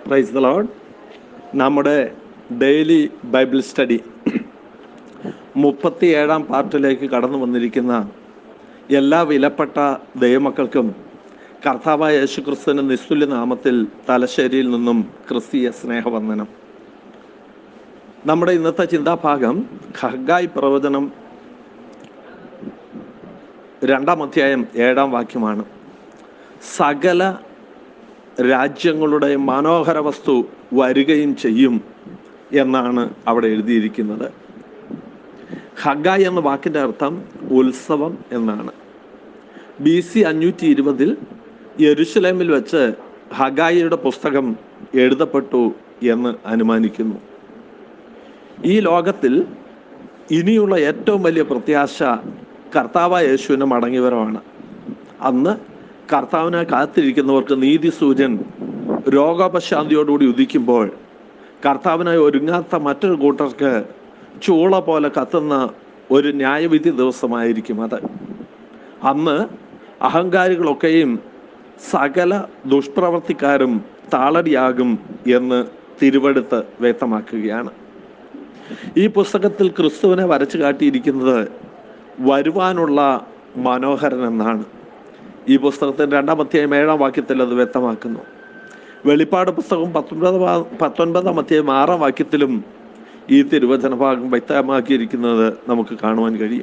price the lord നമ്മുടെ daily Bible study മുപ്പത്തി ഏഴാം പാർട്ടിലേക്ക് കടന്നു വന്നിരിക്കുന്ന എല്ലാ വിലപ്പെട്ട ദൈവമക്കൾക്കും കർത്താവായ യേശുക്രിസ്തുവിൻ്റെ നിസ്തുല്യ നാമത്തിൽ തലശ്ശേരിയിൽ നിന്നും ക്രിസ്തീയ സ്നേഹവന്ദനം നമ്മുടെ ഇന്നത്തെ ചിന്താഭാഗം ഖഗായ് പ്രവചനം രണ്ടാം അധ്യായം ഏഴാം വാക്യമാണ് സകല രാജ്യങ്ങളുടെ മനോഹര വസ്തു വരികയും ചെയ്യും എന്നാണ് അവിടെ എഴുതിയിരിക്കുന്നത് ഹഗായ് എന്ന വാക്കിൻ്റെ അർത്ഥം ഉത്സവം എന്നാണ് ബി സി അഞ്ഞൂറ്റി ഇരുപതിൽ യെരുഷലേമിൽ വെച്ച് ഹഗായിയുടെ പുസ്തകം എഴുതപ്പെട്ടു എന്ന് അനുമാനിക്കുന്നു ഈ ലോകത്തിൽ ഇനിയുള്ള ഏറ്റവും വലിയ പ്രത്യാശ കർത്താവായ യേശുവിൻ്റെ മടങ്ങിവരവാണ് അന്ന് കർത്താവിനെ കാത്തിരിക്കുന്നവർക്ക് നീതി സൂര്യൻ രോഗോപശാന്തിയോടുകൂടി ഉദിക്കുമ്പോൾ കർത്താവിനായി ഒരുങ്ങാത്ത മറ്റൊരു കൂട്ടർക്ക് ചൂള പോലെ കത്തുന്ന ഒരു ന്യായവിധി ദിവസമായിരിക്കും അത് അന്ന് അഹങ്കാരികളൊക്കെയും സകല ദുഷ്പ്രവർത്തിക്കാരും താളടിയാകും എന്ന് തിരുവെടുത്ത് വ്യക്തമാക്കുകയാണ് ഈ പുസ്തകത്തിൽ ക്രിസ്തുവിനെ വരച്ചു കാട്ടിയിരിക്കുന്നത് വരുവാനുള്ള മനോഹരൻ എന്നാണ് ഈ പുസ്തകത്തിൻ്റെ രണ്ടാം അധ്യായം ഏഴാം വാക്യത്തിൽ അത് വ്യക്തമാക്കുന്നു വെളിപ്പാട് പുസ്തകം പത്തൊൻപതാം പത്തൊൻപതാം അധ്യായം ആറാം വാക്യത്തിലും ഈ തിരുവചന ഭാഗം വ്യക്തമാക്കിയിരിക്കുന്നത് നമുക്ക് കാണുവാൻ കഴിയും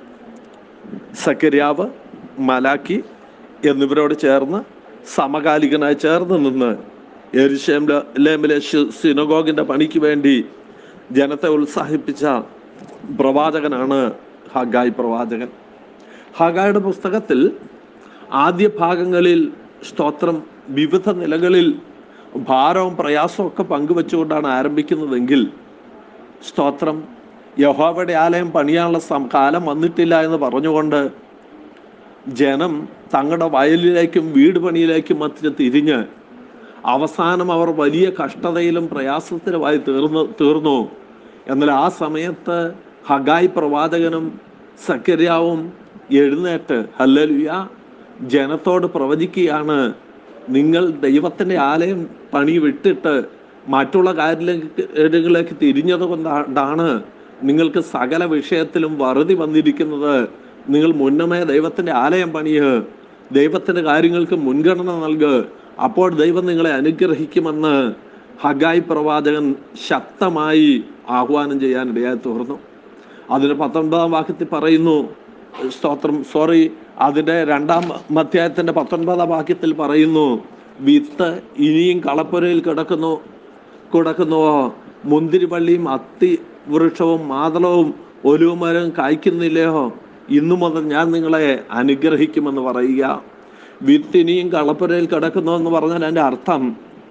സക്കരിയാവ് മലാക്കി എന്നിവരോട് ചേർന്ന് സമകാലികനായി ചേർന്ന് നിന്ന് എരിശേമിലെ സിനഗോഗിൻ്റെ പണിക്ക് വേണ്ടി ജനത്തെ ഉത്സാഹിപ്പിച്ച പ്രവാചകനാണ് ഹഗായ് പ്രവാചകൻ ഹഗായുടെ പുസ്തകത്തിൽ ആദ്യ ഭാഗങ്ങളിൽ സ്തോത്രം വിവിധ നിലകളിൽ ഭാരവും പ്രയാസവും ഒക്കെ പങ്കുവെച്ചുകൊണ്ടാണ് ആരംഭിക്കുന്നതെങ്കിൽ സ്തോത്രം യഹോവയുടെ ആലയം പണിയാനുള്ള സം കാലം വന്നിട്ടില്ല എന്ന് പറഞ്ഞുകൊണ്ട് ജനം തങ്ങളുടെ വയലിലേക്കും വീട് പണിയിലേക്കും മറ്റ് തിരിഞ്ഞ് അവസാനം അവർ വലിയ കഷ്ടതയിലും പ്രയാസത്തിലുമായി തീർന്നു തീർന്നു എന്നാൽ ആ സമയത്ത് ഹഗായ് പ്രവാചകനും സക്കരിയാവും എഴുന്നേറ്റ് ഹല്ലലുയ ജനത്തോട് പ്രവചിക്കുകയാണ് നിങ്ങൾ ദൈവത്തിൻ്റെ ആലയം പണി വിട്ടിട്ട് മറ്റുള്ള കാര്യങ്ങളിലേക്ക് തിരിഞ്ഞത് കൊണ്ടാണ് നിങ്ങൾക്ക് സകല വിഷയത്തിലും വറുതി വന്നിരിക്കുന്നത് നിങ്ങൾ മുന്നമേ ദൈവത്തിൻ്റെ ആലയം പണിയ് ദൈവത്തിൻ്റെ കാര്യങ്ങൾക്ക് മുൻഗണന നൽകുക അപ്പോൾ ദൈവം നിങ്ങളെ അനുഗ്രഹിക്കുമെന്ന് ഹഗായ് പ്രവാചകൻ ശക്തമായി ആഹ്വാനം ചെയ്യാൻ ഇടയായി തീർന്നു അതിന് പത്തൊൻപതാം വാക്യത്തിൽ പറയുന്നു സ്തോത്രം സോറി അതിൻ്റെ രണ്ടാം അധ്യായത്തിൻ്റെ പത്തൊൻപതാം വാക്യത്തിൽ പറയുന്നു വിത്ത് ഇനിയും കളപ്പുരയിൽ കിടക്കുന്നു കിടക്കുന്നുവോ മുന്തിരിവള്ളിയും അത്തി വൃക്ഷവും മാതളവും ഒലുമരം കായ്ക്കുന്നില്ലയോ ഇന്നു മുതൽ ഞാൻ നിങ്ങളെ അനുഗ്രഹിക്കുമെന്ന് പറയുക വിത്ത് ഇനിയും കളപ്പുരയിൽ കിടക്കുന്നു എന്ന് പറഞ്ഞാൽ എൻ്റെ അർത്ഥം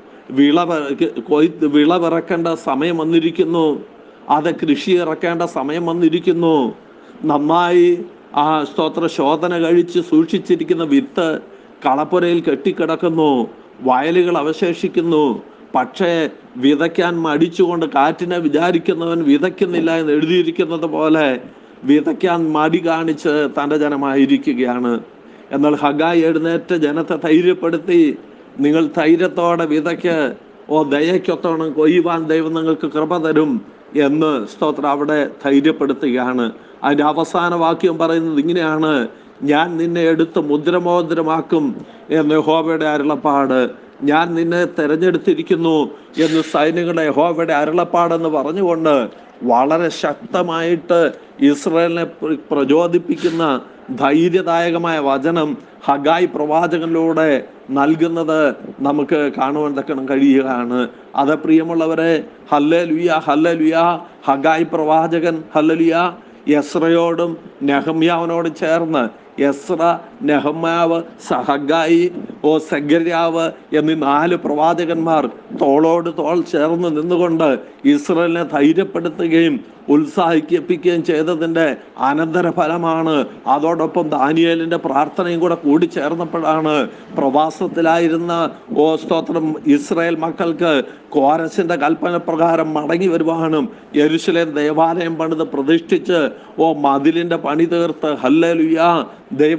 വിള കൊയ് വിളവിറക്കേണ്ട സമയം വന്നിരിക്കുന്നു അത് കൃഷി ഇറക്കേണ്ട സമയം വന്നിരിക്കുന്നു നന്നായി ആ സ്തോത്ര ശോധന കഴിച്ച് സൂക്ഷിച്ചിരിക്കുന്ന വിത്ത് കളപ്പുരയിൽ കെട്ടിക്കിടക്കുന്നു വയലുകൾ അവശേഷിക്കുന്നു പക്ഷേ വിതയ്ക്കാൻ മടിച്ചുകൊണ്ട് കാറ്റിനെ വിചാരിക്കുന്നവൻ വിതയ്ക്കുന്നില്ല എന്ന് എഴുതിയിരിക്കുന്നത് പോലെ വിതയ്ക്കാൻ മടി കാണിച്ച് തൻ്റെ ജനമായിരിക്കുകയാണ് എന്നാൽ ഹഗായി എഴുന്നേറ്റ് ജനത്തെ ധൈര്യപ്പെടുത്തി നിങ്ങൾ ധൈര്യത്തോടെ വിതയ്ക്ക് ഓ ദയക്കൊത്തോണം കൊയ്യുവാൻ ദൈവം നിങ്ങൾക്ക് കൃപ തരും എന്ന് സ്തോത്രം അവിടെ ധൈര്യപ്പെടുത്തുകയാണ് അതിൻ്റെ അവസാന വാക്യം പറയുന്നത് ഇങ്ങനെയാണ് ഞാൻ നിന്നെ എടുത്ത് മുദ്രമോദ്രമാക്കും എന്ന് യഹോവയുടെ അരുളപ്പാട് ഞാൻ നിന്നെ തെരഞ്ഞെടുത്തിരിക്കുന്നു എന്ന് സൈന്യങ്ങളുടെ യഹോവയുടെ അരുളപ്പാടെന്ന് പറഞ്ഞുകൊണ്ട് വളരെ ശക്തമായിട്ട് ഇസ്രയേലിനെ പ്രചോദിപ്പിക്കുന്ന ധൈര്യദായകമായ വചനം ഹഗായ് പ്രവാചകനിലൂടെ നൽകുന്നത് നമുക്ക് കാണുവാൻ തക്കണം കഴിയുകയാണ് അത് പ്രിയമുള്ളവരെ ഹല്ല ലുയ ഹല്ല ലുയ ഹഗായ് പ്രവാചകൻ ഹല്ല ലുയ യസ്രയോടും നെഹമ്യാവിനോടും ചേർന്ന് യസ്ര നെഹമ്യാവ് സഹഗായി ഓ സഗര്യാവ് എന്നീ നാല് പ്രവാചകന്മാർ തോളോട് തോൾ ചേർന്ന് നിന്നുകൊണ്ട് ഇസ്രയേലിനെ ധൈര്യപ്പെടുത്തുകയും ഉത്സാഹിപ്പിക്കുകയും ചെയ്തതിൻ്റെ അനന്തരഫലമാണ് അതോടൊപ്പം ദാനിയേലിൻ്റെ പ്രാർത്ഥനയും കൂടെ കൂടി ചേർന്നപ്പോഴാണ് പ്രവാസത്തിലായിരുന്ന ഓ സ്തോത്രം ഇസ്രായേൽ മക്കൾക്ക് കോരസിൻ്റെ കൽപ്പന പ്രകാരം മടങ്ങി വരുവാനും യെരുശലേം ദേവാലയം പണിത് പ്രതിഷ്ഠിച്ച് ഓ മതിലിൻ്റെ പണി തീർത്ത് ഹല്ലലുയ ദൈവസന്നിധിയിൽ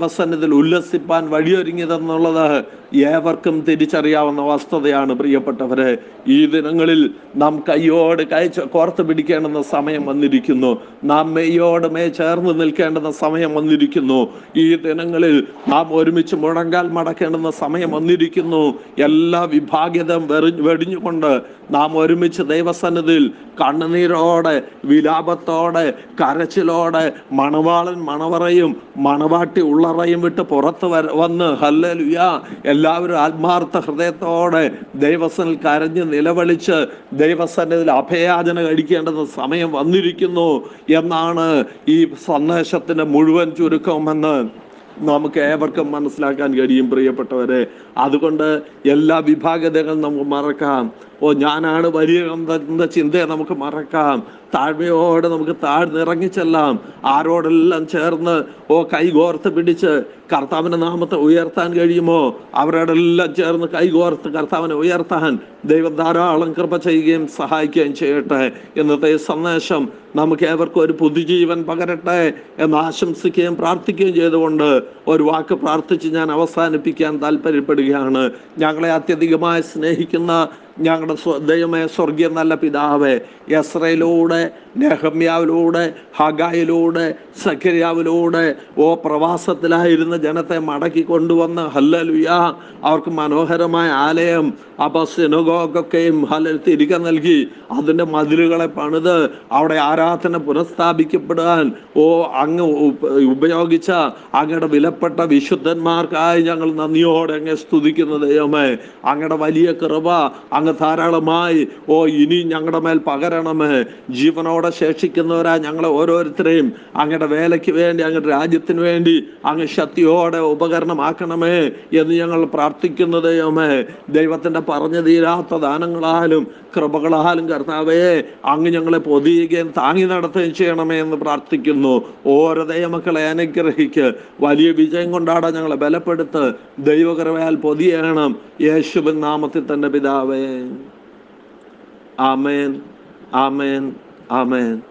ദൈവത്തിൽ ഉല്ലസിപ്പാൻ വഴിയൊരുങ്ങിയതെന്നുള്ളത് ഏവർക്കും തിരിച്ചറിയാവുന്ന വസ്തുതയാണ് പ്രിയപ്പെട്ടവരെ ഈ ദിനങ്ങളിൽ നാം കൈയോട് കൈ ച- കോർത്ത് പിടിക്കേണ്ടുന്ന സമയം വന്നിരിക്കുന്നു നാം മെയ്യോട് മേ ചേർന്ന് നിൽക്കേണ്ടുന്ന സമയം വന്നിരിക്കുന്നു ഈ ദിനങ്ങളിൽ നാം ഒരുമിച്ച് മുഴങ്കാൽ മടക്കേണ്ടുന്ന സമയം വന്നിരിക്കുന്നു എല്ലാ വിഭാഗ്യതയും വെറി വെടിഞ്ഞുകൊണ്ട് നാം ഒരുമിച്ച് ദൈവസന്നിധിയിൽ കണ്ണുനീരോടെ വിലാപത്തോടെ കരച്ചിലോടെ മണവാളൻ മണവറയും മണവാട്ടി ഉള്ളറയും വിട്ട് പുറത്ത് വര വന്ന് ഹല്ലേലൂയ എല്ലാവരും ആത്മാർത്ഥ ഹൃദയത്തോടെ ദൈവസനിൽ കരഞ്ഞ് നിലവിളിച്ച് ദൈവസന്നിധിയിൽ അഭയാചന കഴിക്കേണ്ടുന്ന സമയം വന്നിരിക്കുന്നു എന്നാണ് ഈ സന്ദേശത്തിന്റെ മുഴുവൻ ചുരുക്കമെന്ന് നമുക്ക് ഏവർക്കും മനസ്സിലാക്കാൻ കഴിയും പ്രിയപ്പെട്ടവരെ അതുകൊണ്ട് എല്ലാ വിഭാഗതകളും നമുക്ക് മറക്കാം ഓ ഞാനാണ് വലിയ എന്ന ചിന്തയെ നമുക്ക് മറക്കാം താഴ്മയോടെ നമുക്ക് താഴ്ന്നിറങ്ങി ചെല്ലാം ആരോടെല്ലാം ചേർന്ന് ഓ കൈകോർത്ത് പിടിച്ച് കർത്താവിന്റെ നാമത്തെ ഉയർത്താൻ കഴിയുമോ അവരോടെല്ലാം ചേർന്ന് കൈകോർത്ത് കർത്താവിനെ ഉയർത്താൻ ദൈവം ധാരാളം കൃപ ചെയ്യുകയും സഹായിക്കുകയും ചെയ്യട്ടെ ഇന്നത്തെ സന്ദേശം നമുക്ക് ഏവർക്കും ഒരു പുതുജീവൻ പകരട്ടെ എന്ന് ആശംസിക്കുകയും പ്രാർത്ഥിക്കുകയും ചെയ്തുകൊണ്ട് ഒരു വാക്ക് പ്രാർത്ഥിച്ച് ഞാൻ അവസാനിപ്പിക്കാൻ താല്പര്യപ്പെടുകയാണ് ഞങ്ങളെ അത്യധികമായി സ്നേഹിക്കുന്ന ഞങ്ങളുടെ സ്വ- ദൈവമേ സ്വർഗീയ നല്ല പിതാവേ യസ്രയിലൂടെ നെഹമ്യാവിലൂടെ ഹഗായിലൂടെ സക്കരിയാവിലൂടെ ഓ പ്രവാസത്തിലായിരുന്ന ജനത്തെ മടക്കി കൊണ്ടുവന്ന് ഹല്ലലുയ അവർക്ക് മനോഹരമായ ആലയം അപ്പൊ സിനഗോഗൊക്കെയും ഹല്ല തിരികെ നൽകി അതിൻ്റെ മതിലുകളെ പണിത് അവിടെ ആരാധന പുനഃസ്ഥാപിക്കപ്പെടാൻ ഓ അങ്ങ് ഉപ- ഉപയോഗിച്ച അങ്ങയുടെ വിലപ്പെട്ട വിശുദ്ധന്മാർക്കായി ഞങ്ങൾ നന്ദിയോടെ അങ്ങ് സ്തുതിക്കുന്ന ദൈവമേ അങ്ങയുടെ വലിയ കൃപ അങ്ങ് ധാരാളമായി ഓ ഇനി ഞങ്ങളുടെ മേൽ പകരണമേ ജീവനോടെ ശേഷിക്കുന്നവരാ ഞങ്ങളെ ഓരോരുത്തരെയും അങ്ങയുടെ വേലയ്ക്ക് വേണ്ടി അങ്ങയുടെ രാജ്യത്തിന് വേണ്ടി അങ്ങ് ശക്തിയോടെ ഉപകരണമാക്കണമേ എന്ന് ഞങ്ങൾ പ്രാർത്ഥിക്കുന്ന ദൈവമേ ദൈവത്തിന്റെ പറഞ്ഞു തീരാത്ത ദാനങ്ങളാലും കൃപകളാലും കർത്താവേ അങ്ങ് ഞങ്ങളെ പൊതിയുകയും താങ്ങി നടത്തുകയും ചെയ്യണമേ എന്ന് പ്രാർത്ഥിക്കുന്നു ഓരോ ദൈവമക്കളെ അനുഗ്രഹിക്ക് വലിയ വിജയം കൊണ്ടാടാൻ ഞങ്ങളെ ബലപ്പെടുത്ത് ദൈവകൃപയാൽ പൊതിയണം യേശുവിൻ നാമത്തിൽ തന്നെ പിതാവേ ആമേൻ ആമേൻ ആമേൻ